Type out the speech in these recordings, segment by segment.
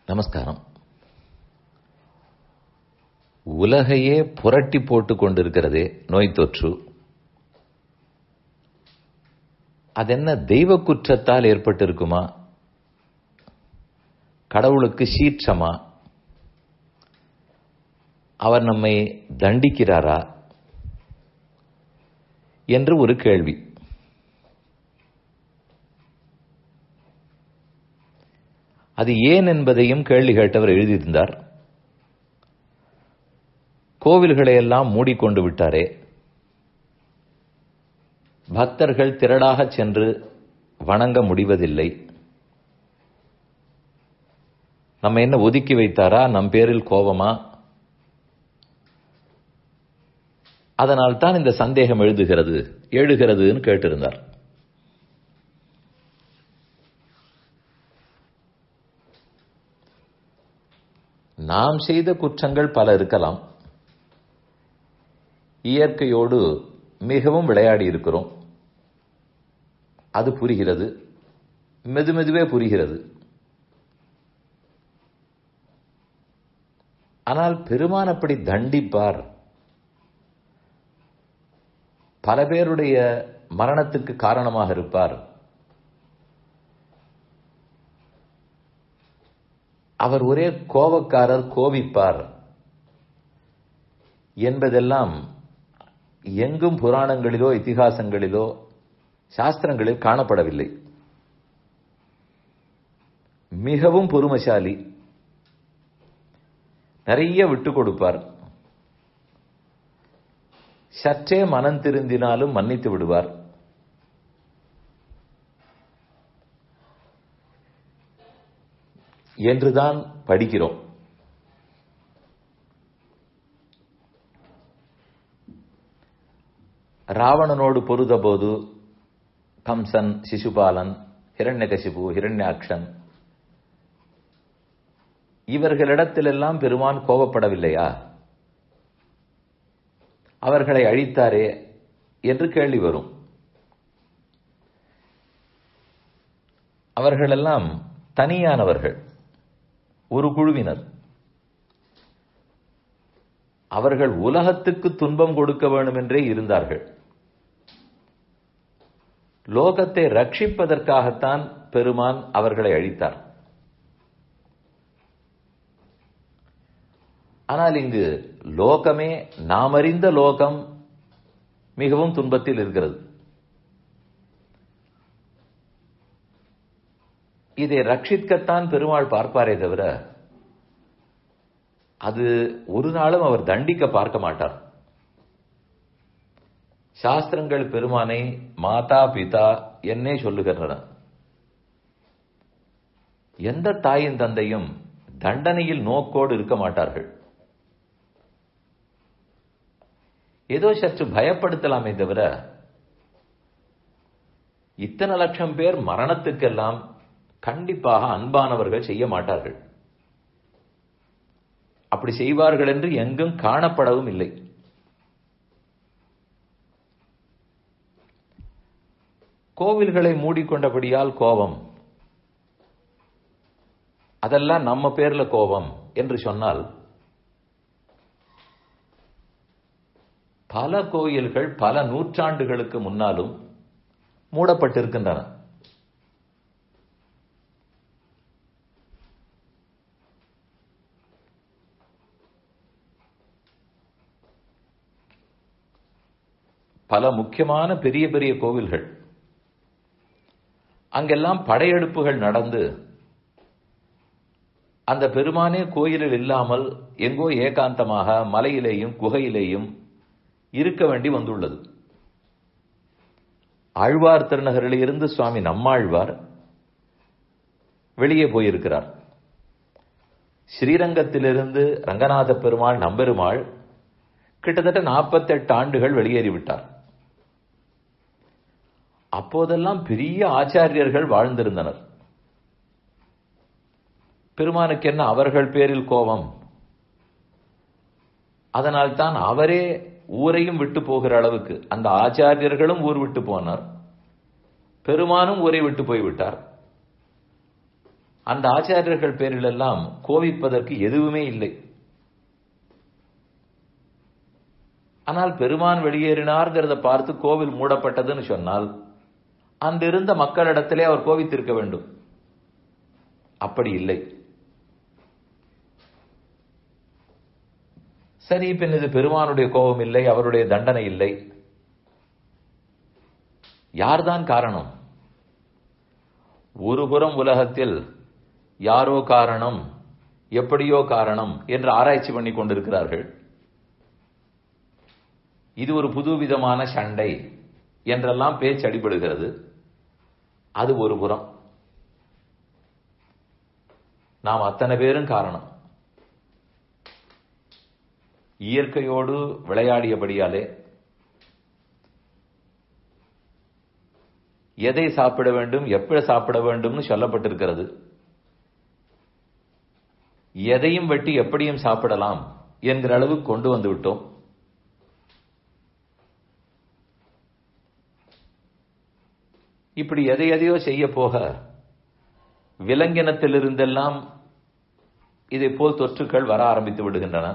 நமஸ்காரம் உலகையே புரட்டி போட்டுக் கொண்டிருக்கிறதே நோய் தொற்று அதென்ன தெய்வ குற்றத்தால் ஏற்பட்டிருக்குமா கடவுளுக்கு சீற்றமா அவர் நம்மை தண்டிக்கிறாரா என்று ஒரு கேள்வி அது ஏன் என்பதையும் கேள்வி கேட்டவர் எழுதியிருந்தார் கோவில்களை எல்லாம் மூடிக்கொண்டு விட்டாரே பக்தர்கள் திரளாக சென்று வணங்க முடிவதில்லை நம்ம என்ன ஒதுக்கி வைத்தாரா நம் பேரில் கோபமா அதனால் தான் இந்த சந்தேகம் எழுதுகிறது எழுகிறதுன்னு கேட்டிருந்தார் நாம் செய்த குற்றங்கள் பல இருக்கலாம் இயற்கையோடு மிகவும் விளையாடி இருக்கிறோம் அது புரிகிறது மெது மெதுவே புரிகிறது ஆனால் பெருமான் அப்படி தண்டிப்பார் பல பேருடைய மரணத்துக்கு காரணமாக இருப்பார் அவர் ஒரே கோபக்காரர் கோபிப்பார் என்பதெல்லாம் எங்கும் புராணங்களிலோ இத்திகாசங்களிலோ சாஸ்திரங்களில் காணப்படவில்லை மிகவும் பொறுமசாலி நிறைய விட்டு கொடுப்பார் சற்றே மனம் திருந்தினாலும் மன்னித்து விடுவார் என்றுதான் படிக்கிறோம் ராவணனோடு பொருதபோது கம்சன் சிசுபாலன் ஹிரண்யகசிபு ஹிரண்யாக்ஷன் இவர்களிடத்திலெல்லாம் பெருமான் கோபப்படவில்லையா அவர்களை அழித்தாரே என்று கேள்வி வரும் அவர்களெல்லாம் தனியானவர்கள் ஒரு குழுவினர் அவர்கள் உலகத்துக்கு துன்பம் கொடுக்க வேண்டும் என்றே இருந்தார்கள் லோகத்தை ரட்சிப்பதற்காகத்தான் பெருமான் அவர்களை அழித்தார் ஆனால் இங்கு லோகமே நாம் அறிந்த லோகம் மிகவும் துன்பத்தில் இருக்கிறது இதை ரட்சிக்கத்தான் பெருமாள் பார்ப்பாரே தவிர அது ஒரு நாளும் அவர் தண்டிக்க பார்க்க மாட்டார் சாஸ்திரங்கள் பெருமானை மாதா பிதா என்னே சொல்லுகின்றன எந்த தாயின் தந்தையும் தண்டனையில் நோக்கோடு இருக்க மாட்டார்கள் ஏதோ சற்று பயப்படுத்தலாமே தவிர இத்தனை லட்சம் பேர் மரணத்துக்கெல்லாம் கண்டிப்பாக அன்பானவர்கள் செய்ய மாட்டார்கள் அப்படி செய்வார்கள் என்று எங்கும் காணப்படவும் இல்லை கோவில்களை மூடிக்கொண்டபடியால் கோபம் அதெல்லாம் நம்ம பேர்ல கோபம் என்று சொன்னால் பல கோயில்கள் பல நூற்றாண்டுகளுக்கு முன்னாலும் மூடப்பட்டிருக்கின்றன பல முக்கியமான பெரிய பெரிய கோவில்கள் அங்கெல்லாம் படையெடுப்புகள் நடந்து அந்த பெருமானே கோயிலில் இல்லாமல் எங்கோ ஏகாந்தமாக மலையிலேயும் குகையிலேயும் இருக்க வேண்டி வந்துள்ளது ஆழ்வார் திருநகரில் இருந்து சுவாமி நம்மாழ்வார் வெளியே போயிருக்கிறார் ஸ்ரீரங்கத்திலிருந்து ரங்கநாத பெருமாள் நம்பெருமாள் கிட்டத்தட்ட நாற்பத்தெட்டு ஆண்டுகள் வெளியேறிவிட்டார் அப்போதெல்லாம் பெரிய ஆச்சாரியர்கள் வாழ்ந்திருந்தனர் பெருமானுக்கு என்ன அவர்கள் பேரில் கோபம் அதனால் தான் அவரே ஊரையும் விட்டு போகிற அளவுக்கு அந்த ஆச்சாரியர்களும் ஊர் விட்டு போனார் பெருமானும் ஊரை விட்டு போய்விட்டார் அந்த ஆச்சாரியர்கள் பேரிலெல்லாம் கோவிப்பதற்கு எதுவுமே இல்லை ஆனால் பெருமான் வெளியேறினார்கிறத பார்த்து கோவில் மூடப்பட்டதுன்னு சொன்னால் அங்கிருந்த மக்களிடத்திலே அவர் கோவித்திருக்க வேண்டும் அப்படி இல்லை சரி பின் இது பெருமானுடைய கோபம் இல்லை அவருடைய தண்டனை இல்லை யார்தான் காரணம் ஒரு புறம் உலகத்தில் யாரோ காரணம் எப்படியோ காரணம் என்று ஆராய்ச்சி பண்ணி கொண்டிருக்கிறார்கள் இது ஒரு புதுவிதமான சண்டை என்றெல்லாம் பேச்சு அடிபடுகிறது அது ஒரு புறம் நாம் அத்தனை பேரும் காரணம் இயற்கையோடு விளையாடியபடியாலே எதை சாப்பிட வேண்டும் எப்படி சாப்பிட வேண்டும்னு சொல்லப்பட்டிருக்கிறது எதையும் வெட்டி எப்படியும் சாப்பிடலாம் என்கிற அளவுக்கு கொண்டு வந்து விட்டோம் இப்படி எதை எதையோ செய்ய போக விலங்கினத்திலிருந்தெல்லாம் இதை போல் தொற்றுக்கள் வர ஆரம்பித்து விடுகின்றன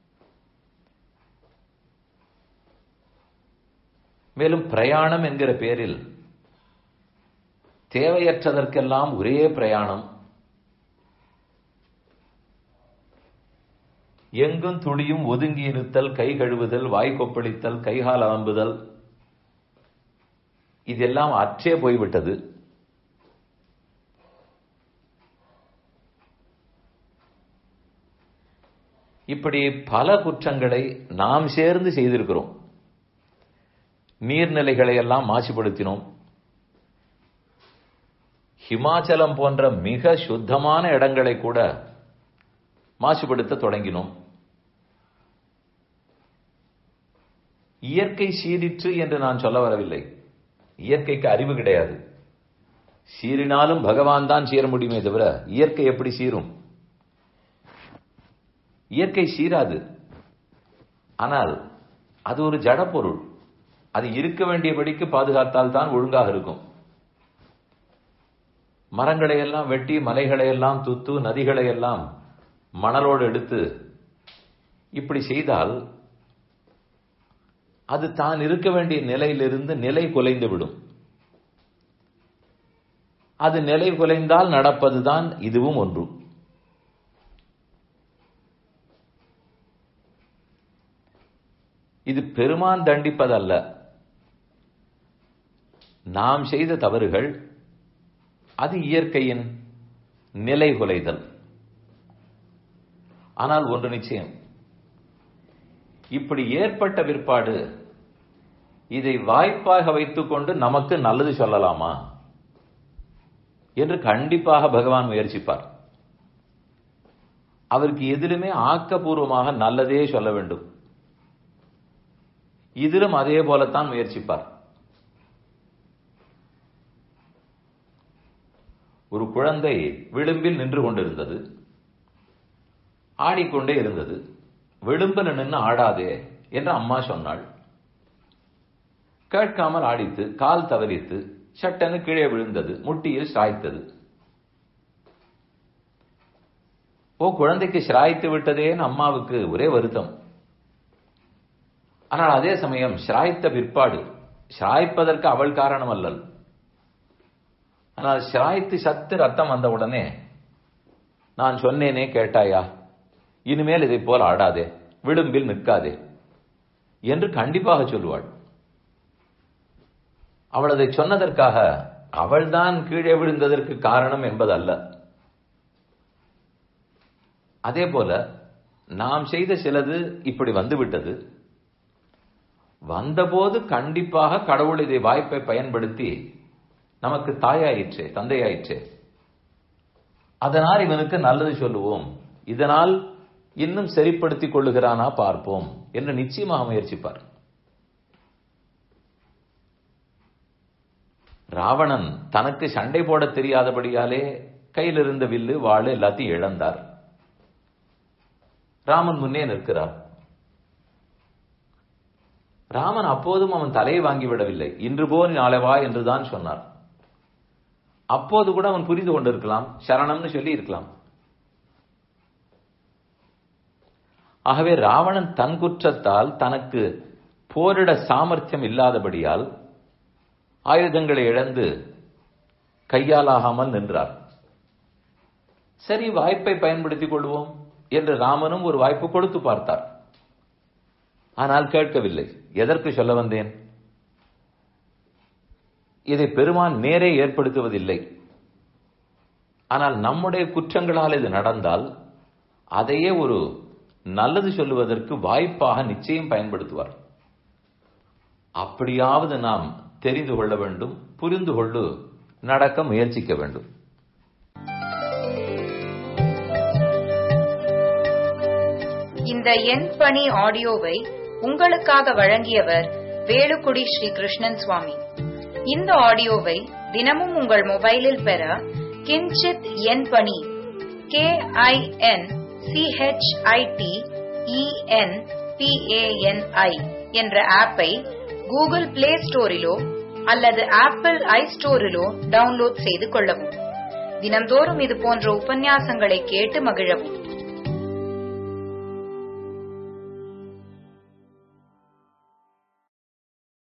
மேலும் பிரயாணம் என்கிற பேரில் தேவையற்றதற்கெல்லாம் ஒரே பிரயாணம் எங்கும் துளியும் ஒதுங்கி இருத்தல் கை கழுவுதல் வாய் கொப்பளித்தல் கைகால் அலம்புதல் இதெல்லாம் அற்றே போய்விட்டது இப்படி பல குற்றங்களை நாம் சேர்ந்து செய்திருக்கிறோம் நீர்நிலைகளை எல்லாம் மாசுபடுத்தினோம் ஹிமாச்சலம் போன்ற மிக சுத்தமான இடங்களை கூட மாசுபடுத்த தொடங்கினோம் இயற்கை சீரிற்று என்று நான் சொல்ல வரவில்லை இயற்கைக்கு அறிவு கிடையாது சீரினாலும் பகவான் தான் சீர முடியுமே தவிர இயற்கை எப்படி சீரும் இயற்கை சீராது ஆனால் அது ஒரு ஜடப்பொருள் அது இருக்க வேண்டியபடிக்கு பாதுகாத்தால் தான் ஒழுங்காக இருக்கும் மரங்களை எல்லாம் வெட்டி மலைகளை எல்லாம் துத்து நதிகளை எல்லாம் மணலோடு எடுத்து இப்படி செய்தால் அது தான் இருக்க வேண்டிய நிலையிலிருந்து நிலை குலைந்து விடும் அது நிலை குலைந்தால் நடப்பதுதான் இதுவும் ஒன்று இது பெருமான் தண்டிப்பதல்ல நாம் செய்த தவறுகள் அது இயற்கையின் நிலை குலைதல் ஆனால் ஒன்று நிச்சயம் இப்படி ஏற்பட்ட பிற்பாடு இதை வாய்ப்பாக வைத்துக்கொண்டு நமக்கு நல்லது சொல்லலாமா என்று கண்டிப்பாக பகவான் முயற்சிப்பார் அவருக்கு எதிலுமே ஆக்கப்பூர்வமாக நல்லதே சொல்ல வேண்டும் இதிலும் அதே போலத்தான் முயற்சிப்பார் ஒரு குழந்தை விளிம்பில் நின்று கொண்டிருந்தது ஆடிக்கொண்டே இருந்தது விளிம்பில் நின்று ஆடாதே என்று அம்மா சொன்னாள் கேட்காமல் ஆடித்து கால் தவறித்து சட்டென்னு கீழே விழுந்தது முட்டியில் சாய்த்தது ஓ குழந்தைக்கு சிராய்த்து விட்டதேன்னு அம்மாவுக்கு ஒரே வருத்தம் ஆனால் அதே சமயம் சிராய்த்த பிற்பாடு சிராய்ப்பதற்கு அவள் காரணம் அல்லல் ஆனால் சிராய்த்து சத்து ரத்தம் வந்த உடனே நான் சொன்னேனே கேட்டாயா இனிமேல் இதை போல் ஆடாதே விளிம்பில் நிற்காதே என்று கண்டிப்பாக சொல்லுவாள் அவள் அதை சொன்னதற்காக அவள்தான் கீழே விழுந்ததற்கு காரணம் என்பதல்ல அதே போல நாம் செய்த சிலது இப்படி வந்துவிட்டது வந்தபோது கண்டிப்பாக கடவுள் இதை வாய்ப்பை பயன்படுத்தி நமக்கு தாயாயிற்றே தந்தையாயிற்றே அதனால் இவனுக்கு நல்லது சொல்லுவோம் இதனால் இன்னும் சரிப்படுத்திக் கொள்ளுகிறானா பார்ப்போம் என்று நிச்சயமாக முயற்சிப்பார் ராவணன் தனக்கு சண்டை போட தெரியாதபடியாலே கையில் இருந்த வில்லு வாள் எல்லாத்தையும் இழந்தார் ராமன் முன்னே நிற்கிறார் ராமன் அப்போதும் அவன் தலையை வாங்கி விடவில்லை இன்று போ நாளை வா என்றுதான் சொன்னார் அப்போது கூட அவன் புரிந்து கொண்டிருக்கலாம் சரணம்னு சொல்லி இருக்கலாம் ஆகவே ராவணன் தன் குற்றத்தால் தனக்கு போரிட சாமர்த்தியம் இல்லாதபடியால் ஆயுதங்களை இழந்து கையாலாகாமல் நின்றார் சரி வாய்ப்பை பயன்படுத்திக் கொள்வோம் என்று ராமனும் ஒரு வாய்ப்பு கொடுத்து பார்த்தார் ஆனால் கேட்கவில்லை எதற்கு சொல்ல வந்தேன் இதை பெருமான் நேரே ஏற்படுத்துவதில்லை ஆனால் நம்முடைய குற்றங்களால் இது நடந்தால் அதையே ஒரு நல்லது சொல்லுவதற்கு வாய்ப்பாக நிச்சயம் பயன்படுத்துவார் அப்படியாவது நாம் தெரிந்து கொள்ள வேண்டும் புரிந்து கொண்டு நடக்க முயற்சிக்க வேண்டும் இந்த எண் பணி ஆடியோவை உங்களுக்காக வழங்கியவர் வேலுக்குடி ஸ்ரீ கிருஷ்ணன் சுவாமி இந்த ஆடியோவை தினமும் உங்கள் மொபைலில் பெற கிஞ்சித் எண் பணி கே ஐ என் சிஹெச்ஐடி இஎன் பிஏஎன்ஐ என்ற ஆப்பை கூகுள் பிளே ஸ்டோரிலோ அல்லது ஆப்பிள் ஐ ஸ்டோரிலோ டவுன்லோட் செய்து கொள்ளவும் தினம்தோறும் இது போன்ற உபன்யாசங்களை கேட்டு மகிழவும்